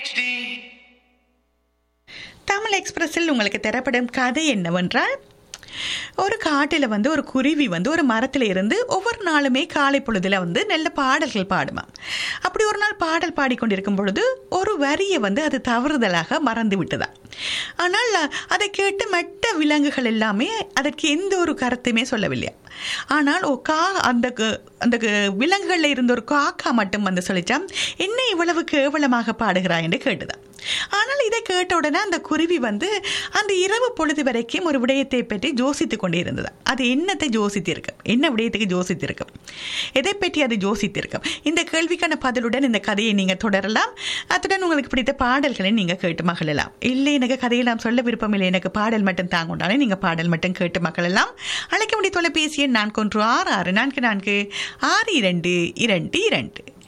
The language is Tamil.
HD தமிழ் எக்ஸ்பிரஸில் உங்களுக்கு தரப்படும் கதை என்னவென்றால் ஒரு காட்டில் வந்து ஒரு குருவி வந்து ஒரு மரத்தில் இருந்து ஒவ்வொரு நாளுமே காலை பொழுதுல வந்து நல்ல பாடல்கள் பாடுமா அப்படி ஒரு நாள் பாடல் பாடிக்கொண்டிருக்கும் பொழுது ஒரு வரியை வந்து அது தவறுதலாக மறந்து விட்டதா ஆனால் அதை கேட்டு மற்ற விலங்குகள் எல்லாமே அதற்கு எந்த ஒரு கருத்துமே சொல்லவில்லையா ஆனால் ஓ கா அந்த க- அந்த க- விலங்குகள்ல இருந்த ஒரு காக்கா மட்டும் வந்து சொல்லிச்சாம் என்ன இவ்வளவு கேவலமாக பாடுகிறாய் என்று கேட்டுதான் ஆனால் இதை கேட்ட உடனே அந்த குருவி வந்து அந்த இரவு பொழுது வரைக்கும் ஒரு விடயத்தை பற்றி ஜோசித்துக் கொண்டே இருந்தது அது என்னத்தை ஜோசித்திருக்கும் என்ன விடயத்துக்கு ஜோசித்திருக்கும் எதை பற்றி அது ஜோசித்திருக்கும் இந்த கேள்விக்கான பதிலுடன் இந்த கதையை நீங்கள் தொடரலாம் அத்துடன் உங்களுக்கு பிடித்த பாடல்களை நீங்கள் கேட்டு மகிழலாம் இல்லை எனக்கு கதையெல்லாம் சொல்ல விருப்பம் இல்லை எனக்கு பாடல் மட்டும் தாங்குண்டாலே நீங்கள் பாடல் மட்டும் கேட்டு மகிழலாம் அழைக்க முடிய தொலைபேசி எண் நான்கு ஒன்று ஆறு ஆறு நான்கு நான்கு ஆறு இரண்டு இரண்டு இரண்டு